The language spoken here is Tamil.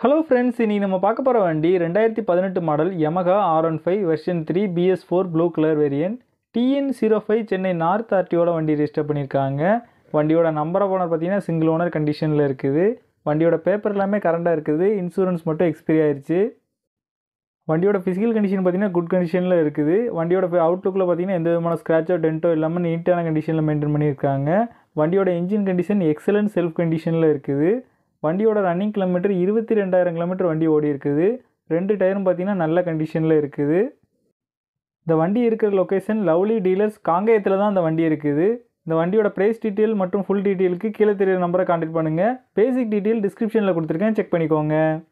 ஹலோ ஃப்ரெண்ட்ஸ் இன்னைக்கு நம்ம பார்க்க போகிற வண்டி ரெண்டாயிரத்தி பதினெட்டு model Yamaha R one five version three BS four blue colour variant TN zero five Chennai north ஆர்டியோட வண்டி ரெஜிஸ்டர் பண்ணியிருக்காங்க வண்டியோட நம்பர் ஆஃப் ஓனர் பார்த்தீங்கன்னா சிங்கிள் ஓனர் கண்டிஷனில் இருக்குது வண்டியோட பேப்பர் எல்லாமே கரண்டாக இருக்குது இன்சூரன்ஸ் மட்டும் எக்ஸ்பைரி ஆயிருச்சு வண்டியோட ஃபிசிக்கல் கண்டிஷன் பார்த்தீங்கன்னா குட் கண்டிஷனில் இருக்குது வண்டியோட அவுட்லுக்கில் பார்த்தீங்கன்னா எந்த விதமான ஸ்க்ராச்சோ டென்ட்டோ இல்லாமல் நீட்டான கண்டிஷனில் மெயின்டைன் பண்ணியிருக்காங்க வண்டியோட இன்ஜின் கண்டிஷன் எக்ஸலன்ட் செல்ஃப் கண்டிஷனில் இருக்குது வண்டியோட ரன்னிங் கிலோமீட்டர் இருபத்தி ரெண்டாயிரம் கிலோமீட்டர் வண்டி ஓடி இருக்குது ரெண்டு டயரும் பார்த்தீங்கன்னா நல்ல கண்டிஷனில் இருக்குது இந்த வண்டி இருக்கிற லொக்கேஷன் லவ்லி டீலர்ஸ் காங்கேயத்தில் தான் அந்த வண்டி இருக்குது இந்த வண்டியோட ப்ரைஸ் டீட்டெயில் மற்றும் ஃபுல் டீட்டெயிலுக்கு கீழே தெரியுற நம்பரை கான்டாக்ட் பண்ணுங்கள் பேசிக் டீட்டெயில் டிஸ்கிரிப்ஷனில் கொடுத்துருக்கேன் செக் பண்ணிக்கோங்க